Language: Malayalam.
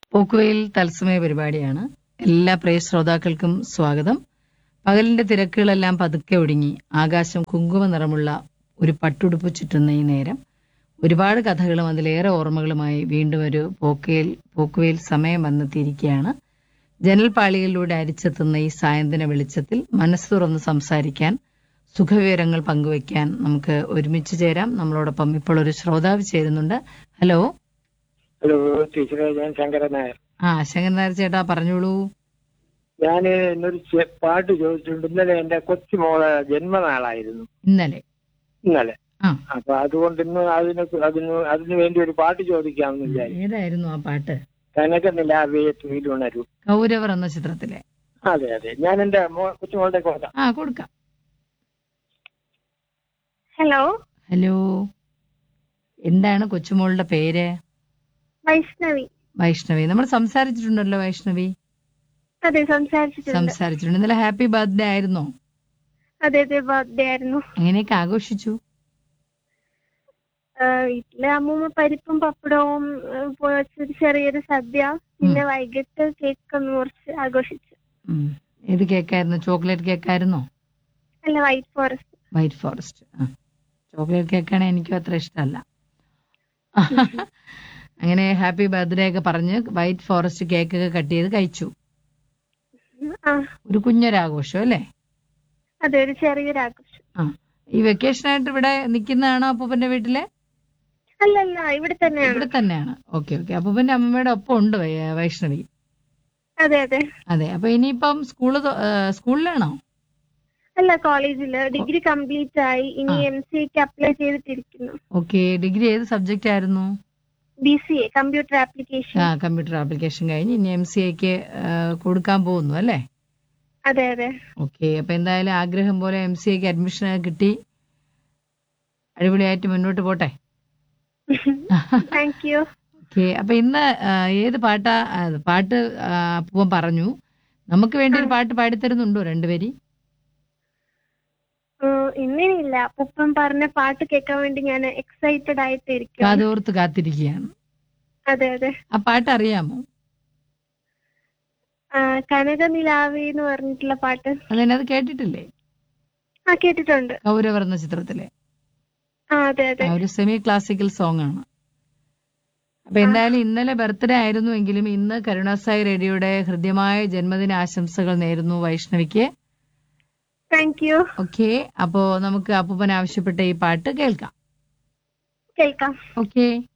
പോക്കുവയിൽ തത്സമയ പരിപാടിയാണ് എല്ലാ പ്രിയ ശ്രോതാക്കൾക്കും സ്വാഗതം പകലിന്റെ തിരക്കുകളെല്ലാം പതുക്കെ ഒടുങ്ങി ആകാശം കുങ്കുമ നിറമുള്ള ഒരു പട്ടുടുപ്പ് ചുറ്റുന്ന ഈ നേരം ഒരുപാട് കഥകളും അതിലേറെ ഓർമ്മകളുമായി വീണ്ടും ഒരു പോക്കയിൽ പോക്കുവയിൽ സമയം വന്നെത്തിയിരിക്കുകയാണ് ജനൽപാളികളിലൂടെ അരിച്ചെത്തുന്ന ഈ സായന്തന വെളിച്ചത്തിൽ മനസ്സ് തുറന്ന് സംസാരിക്കാൻ സുഖവിവരങ്ങൾ പങ്കുവയ്ക്കാൻ നമുക്ക് ഒരുമിച്ച് ചേരാം നമ്മളോടൊപ്പം ഇപ്പോൾ ഒരു ശ്രോതാവ് ചേരുന്നുണ്ട് ഹലോ ഹലോ ടീച്ചറെ ഞാൻ ശങ്കരൻ നായർ ആ ശങ്കരൻ നായർ ചേട്ടാ പറഞ്ഞോളൂ ഞാൻ ഇന്നൊരു ചെ- പാട്ട് ചോദിച്ചിട്ടുണ്ട് ഇന്നലെ എന്റെ കൊച്ചുമോളെ ജന്മനാളായിരുന്നു ഇന്നലെ ഇന്നലെ ആ അപ്പൊ അതുകൊണ്ട് ഇന്ന് അതിന് അതിന് അതിനു വേണ്ടി ഒരു പാട്ട് ചോദിക്കാമെന്ന് വിചാരിച്ചു ഏതായിരുന്നു ആ പാട്ട് കനക നിലാവേ തുയിലുണരൂ കൗരവർ എന്ന ചിത്രത്തിലെ അതെ അതെ ഞാൻ എന്റെ മോ- കൊച്ചുമോളുടെ കോട്ട ആ കൊടുക്കാം ഹലോ ഹലോ എന്താണ് കൊച്ചുമോളുടെ പേര് വൈഷ്ണവി വൈഷ്ണവി നമ്മൾ സംസാരിച്ചിട്ടുണ്ടല്ലോ വൈഷ്ണവി അതെ സംസാരിച്ചിട്ടുണ്ട് സംസാരിച്ചിട്ടുണ്ട് ഇന്നലെ ഹാപ്പി ബർത്ത്ഡേ ആയിരുന്നോ അതെ അതെ ബർത്ത്ഡേ ആയിരുന്നു എങ്ങനെയൊക്കെ ആഘോഷിച്ചു ആ, വീട്ടില് അമ്മൂമ്മ പരിപ്പും പപ്പടവും ആ, പോയി വെച്ചൊരു ചെറിയൊരു സദ്യ പിന്നെ വൈകിട്ട് കേക്ക് ഒന്ന് മുറിച്ച് ആഘോഷിച്ചു ഉം. ഏത് കേക്കായിരുന്നു ചോക്ലേറ്റ് കേക്കായിരുന്നോ അല്ല വൈറ്റ് ഫോറസ്റ്റ് വൈറ്റ് ഫോറസ്റ്റ് ആ ചോക്ലേറ്റ് കേക്കാണ് എനിക്കും അത്ര ഇഷ്ടമല്ല അങ്ങനെ ഹാപ്പി ബർത്ത്ഡേ ഒക്കെ പറഞ്ഞ് വൈറ്റ് ഫോറസ്റ്റ് കേക്ക് ഒക്കെ കട്ട് ചെയ്ത് കഴിച്ചു ആ ഒരു കുഞ്ഞൊരാഘോഷം അല്ലേ അതെ ഒരു ചെറിയൊരു ആഘോഷം ആ ഈ വെക്കേഷൻ ആയിട്ട് ഇവിടെ നിൽക്കുന്നതാണോ അപ്പൂപ്പന്റെ വീട്ടിലെ അല്ല അല്ല ഇവിടെ തന്നെയാണ് ഇവിടെ തന്നെയാണ് ഓക്കെ ഓക്കെ അപ്പൂപ്പന്റെ അമ്മമ്മയുടെ ഒപ്പം ഉണ്ട് വൈ- വൈഷ്ണവി അതെ അതെ അതെ അപ്പൊ ഇനിയിപ്പം സ്കൂള് തൊ- ഏ, സ്കൂളിലാണോ അല്ല കോളേജില് ഡിഗ്രി കംപ്ലീറ്റ് ആയി ഇനി ആ. എം സി എക്ക് അപ്ലൈ ചെയ്തിട്ടിരിക്കുന്നു ഓക്കെ ഡിഗ്രി ഏത് സബ്ജക്റ്റ് ആയിരുന്നു B C A computer application ആ കമ്പ്യൂട്ടർ ആപ്ലിക്കേഷൻ കഴിഞ്ഞ് ഇനി എം സി എക്ക് കൊടുക്കാൻ പോകുന്നു അല്ലേ അതെ അതെ ഓക്കെ അപ്പൊ എന്തായാലും ആഗ്രഹം പോലെ എം സി എക്ക് അഡ്മിഷൻ കിട്ടി അടിപൊളിയായിട്ട് മുന്നോട്ട് പോട്ടെ താങ്ക് യു ഓക്കെ അപ്പൊ ഇന്ന് ആ, ഏത് പാട്ടാ ആ, പാട്ട് ആ, അപ്പൂപ്പൻ പറഞ്ഞു നമുക്ക് വേണ്ടി ഒരു പാട്ട് പാടിത്തരുന്നുണ്ടോ രണ്ടുപേരി ഇന്നിനില്ല അപ്പൂപ്പൻ പറഞ്ഞ പാട്ട് കേൾക്കാൻ വേണ്ടി ഞാൻ എക്സൈറ്റഡ് ആയിട്ട് ഇരിക്കും കാതോർത്ത് കാത്തിരിക്കുകയാണ് അതെ അതെ ആ പാട്ട് അറിയാമോ ആ, കനക നിലാവി എന്ന് പറഞ്ഞിട്ടുള്ള പാട്ട് അതിനത് കേട്ടിട്ടില്ലേ ആ കേട്ടിട്ടുണ്ട് കൗരവർ എന്ന ചിത്രത്തിലെ ആ അതെ അതെ ആ, ഒരു സെമി ക്ലാസിക്കൽ സോങ് ആണ് അപ്പൊ എന്തായാലും ഇന്നലെ ബർത്ത്ഡേ ആയിരുന്നുവെങ്കിലും ഇന്ന് കരുണാസായി റേഡിയോയുടെ ഹൃദ്യമായ ജന്മദിന ആശംസകൾ നേരുന്നു വൈഷ്ണവിക്ക് താങ്ക് യു ഓക്കെ അപ്പോ നമുക്ക് അപ്പൂപ്പൻ ആവശ്യപ്പെട്ട ഈ പാട്ട് കേൾക്കാം കേൾക്കാം ഓക്കെ